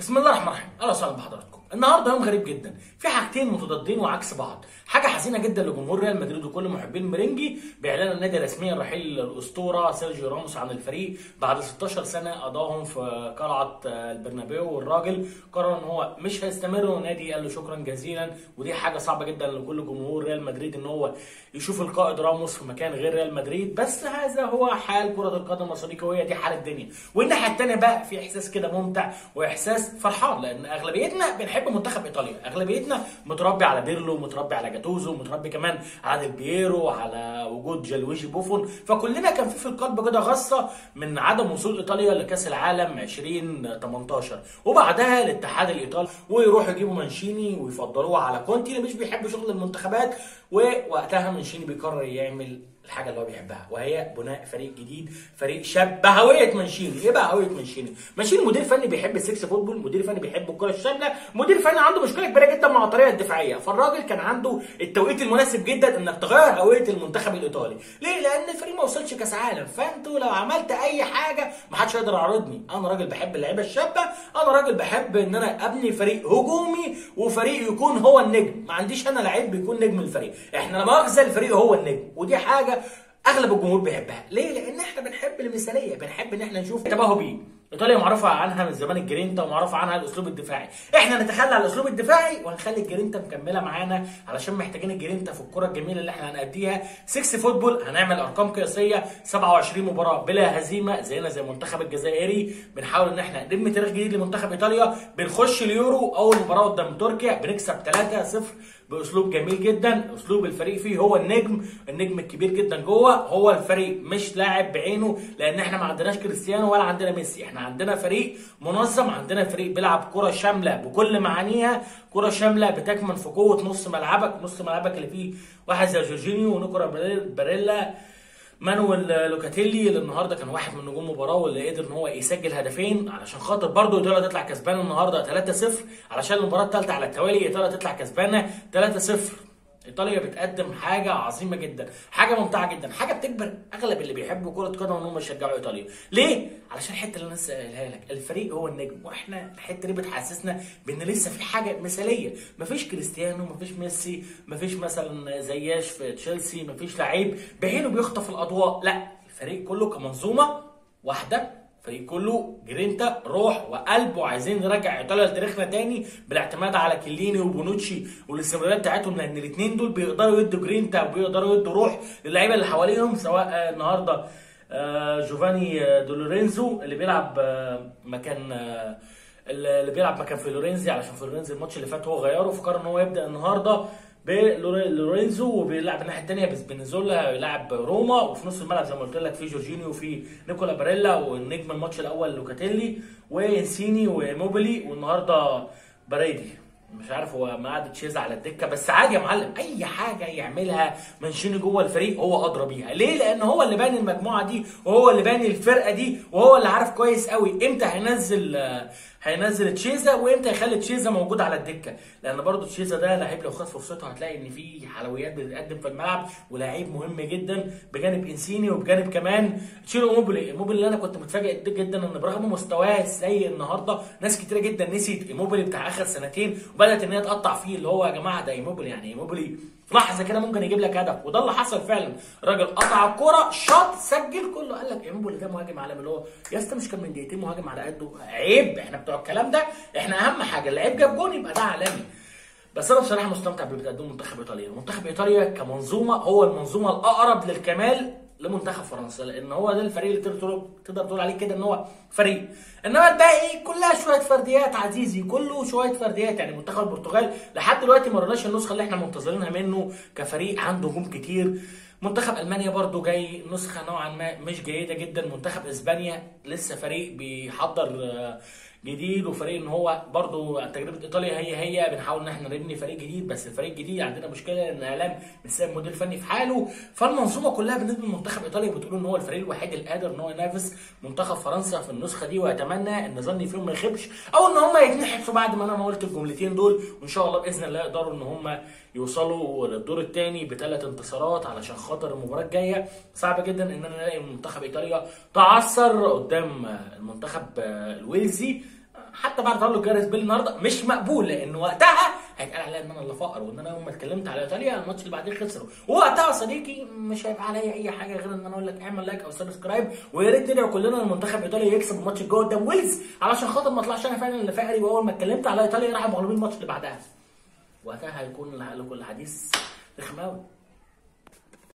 بسم الله الرحمن الرحيم اهلا وسهلا بحضراتكم النهارده يوم غريب جدا في حاجتين متضادين وعكس بعض حاجه حزينه جدا لجمهور ريال مدريد وكل محبين المرنجي باعلان النادي رسميا رحيل الاسطوره سيرجيو راموس عن الفريق بعد 16 سنه قضاهم في قلعه البرنابيو والراجل قرر ان هو مش هيستمر والنادي قال له شكرا جزيلا ودي حاجه صعبه جدا لكل جمهور ريال مدريد ان هو يشوف القائد راموس في مكان غير ريال مدريد بس هذا هو حال كره القدم يا صديقي وهي دي حال الدنيا والناحيه الثانيه بقى في احساس كده ممتع واحساس فرحان لان اغلبيتنا بنحب منتخب ايطاليا اغلبيتنا متربي على بيرلو متربي على جاتوزو متربي كمان على ديل بييرو على وجود جلويجي بوفون فكلنا كان في في القلب كده غصه من عدم وصول ايطاليا لكاس العالم 2018 وبعدها الاتحاد الايطالي ويروحوا يجيبوا مانشيني ويفضلوه على كونتي اللي مش بيحب شغل المنتخبات ووقتها مانشيني بيقرر يعمل الحاجه اللي هو بيحبها وهي بناء فريق جديد فريق شاب بهويه مانشيني ايه بقى هويه مانشيني مانشيني مدير فني بيحب السكس فوتبول مدير فني بيحب الكره الشامله مدير فني عنده مشكله كبيره جدا مع الطريقه الدفاعيه فالراجل كان عنده التوقيت المناسب جدا انك تغير هويه المنتخب الايطالي ليه لان الفريق ما وصلش كاس عالم فانتوا لو عملت اي حاجه ما حدش يقدر يعارضني انا راجل بحب اللعيبه الشابه انا راجل بحب ان انا ابني فريق هجومي وفريق يكون هو النجم ما عنديش انا لعيب بيكون نجم الفريق احنا لما مؤاخذه الفريق هو النجم ودي حاجه اغلب الجمهور بيحبها ليه لان احنا بنحب المثاليه بنحب ان احنا نشوف تباهوا بيه ايطاليا معروفه عنها من زمان الجرينتا ومعروف عنها الاسلوب الدفاعي احنا نتخلى عن الاسلوب الدفاعي ونخلي الجرينتا مكمله معانا علشان محتاجين الجرينتا في الكره الجميله اللي احنا هنأديها 6 فوتبول هنعمل ارقام قياسيه 27 مباراه بلا هزيمه زينا زي المنتخب الجزائري بنحاول ان احنا نبني تاريخ جديد لمنتخب ايطاليا بنخش اليورو اول مباراه قدام تركيا بنكسب 3-0 باسلوب جميل جدا اسلوب الفريق فيه هو النجم النجم الكبير جدا جوه هو الفريق مش لاعب بعينه لان احنا ما عندناش كريستيانو ولا عندنا ميسي احنا عندنا فريق منظم عندنا فريق بيلعب كره شامله بكل معانيها كره شامله بتكمن في قوه نص ملعبك نص ملعبك اللي فيه واحد زي جورجينيو ونيكولا باريلا مانويل لوكاتيلي اللي النهارده كان واحد من نجوم المباراه واللي قدر ان هو يسجل هدفين علشان خاطر برضه ايطاليا تطلع كسبانه النهارده 3-0 علشان المباراه الثالثه على التوالي ايطاليا تطلع كسبانه 3-0 ايطاليا بتقدم حاجه عظيمه جدا حاجه ممتعه جدا حاجه بتجبر اغلب اللي بيحبوا كره قدم ان هم يشجعوا ايطاليا ليه علشان الحته اللي انا لسه قايلها لك الفريق هو النجم واحنا الحته دي بتحسسنا بان لسه في حاجه مثاليه مفيش كريستيانو مفيش ميسي مفيش مثلا زياش في تشيلسي مفيش لعيب بعينه بيخطف الاضواء لا الفريق كله كمنظومه واحده الفريق كله جرينتا روح وقلب وعايزين نرجع ايطاليا لتاريخنا تاني بالاعتماد على كيليني وبونوتشي والاستمراريه بتاعتهم لان الاثنين دول بيقدروا يدوا جرينتا وبيقدروا يدوا روح للعيبه اللي حواليهم سواء النهارده جوفاني دولورينزو اللي بيلعب مكان اللي بيلعب مكان فلورينزي علشان فلورينزي الماتش اللي فات هو غيره فقرر ان هو يبدا النهارده بلورينزو وبيلعب الناحيه الثانيه بسبينيزولا يلعب روما وفي نص الملعب زي ما قلت لك في جورجينيو وفي نيكولا باريلا والنجم الماتش الاول لوكاتيلي وانسيني وموبيلي والنهارده بريدي مش عارف هو ما قعد تشيز على الدكه بس عادي يا معلم اي حاجه يعملها مانشيني جوه الفريق هو ادرى بيها ليه لان هو اللي باني المجموعه دي وهو اللي باني الفرقه دي وهو اللي عارف كويس قوي امتى هينزل هينزل تشيزا وامتى يخلي تشيزا موجود على الدكه لان برضو تشيزا ده لعيب لو خد فرصته هتلاقي ان في حلويات بتتقدم في الملعب ولاعيب مهم جدا بجانب انسيني وبجانب كمان تشيرو موبيلي موبيلي اللي انا كنت متفاجئ جدا ان برغم مستواه السيء النهارده ناس كتيره جدا نسيت ايموبيلي بتاع اخر سنتين وبدات ان هي تقطع فيه اللي هو يا جماعه ده ايموبيلي يعني ايموبيلي في لحظه كده ممكن يجيب لك هدف وده اللي حصل فعلا راجل قطع الكوره شاط سجل كله قال لك ايموبيلي ده مهاجم عالمي اللي هو يا اسطى مش كان من دقيقتين مهاجم على قده عيب احنا بتوع الكلام ده احنا اهم حاجه اللعيب جاب جون يبقى ده عالمي بس انا بصراحه مستمتع باللي بتقدمه منتخب ايطاليا منتخب ايطاليا كمنظومه هو المنظومه الاقرب للكمال لمنتخب فرنسا لان هو ده الفريق اللي تقدر تقول تقدر تقول عليه كده ان هو فريق انما الباقي كلها شويه فرديات عزيزي كله شويه فرديات يعني منتخب البرتغال لحد دلوقتي ما رناش النسخه اللي احنا منتظرينها منه كفريق عنده هجوم كتير منتخب المانيا برضو جاي نسخه نوعا ما مش جيده جدا منتخب اسبانيا لسه فريق بيحضر جديد وفريق ان هو برضو تجربه ايطاليا هي هي بنحاول ان احنا نبني فريق جديد بس الفريق الجديد عندنا مشكله ان اعلام مش سايب مدير فني في حاله فالمنظومه كلها بالنسبه لمنتخب ايطاليا بتقول ان هو الفريق الوحيد اللي قادر ان هو ينافس منتخب فرنسا في النسخه دي واتمنى ان ظني فيهم ما يخيبش او ان هم يتنحسوا بعد ما انا ما قلت الجملتين دول وان شاء الله باذن الله يقدروا ان هم يوصلوا للدور الثاني بثلاث انتصارات علشان خاطر المباراه الجايه صعب جدا ان انا الاقي منتخب ايطاليا تعثر قدام المنتخب الويلزي حتى بعد تألق جاريس بيل النهارده مش مقبول لان وقتها هيتقال عليا ان انا اللي فقر وان انا يوم ما اتكلمت على ايطاليا الماتش اللي بعديه خسروا ووقتها يا صديقي مش هيبقى عليا اي حاجه غير ان انا اقول لك اعمل لايك او سبسكرايب ويا ريت ندعو كلنا المنتخب ايطاليا يكسب الماتش الجاي قدام ويلز علشان خاطر ما اطلعش انا فعلا اللي فقري واول ما اتكلمت على ايطاليا راحوا مغلوبين الماتش اللي بعدها وقتها هيكون لكل الحديث رخم قوي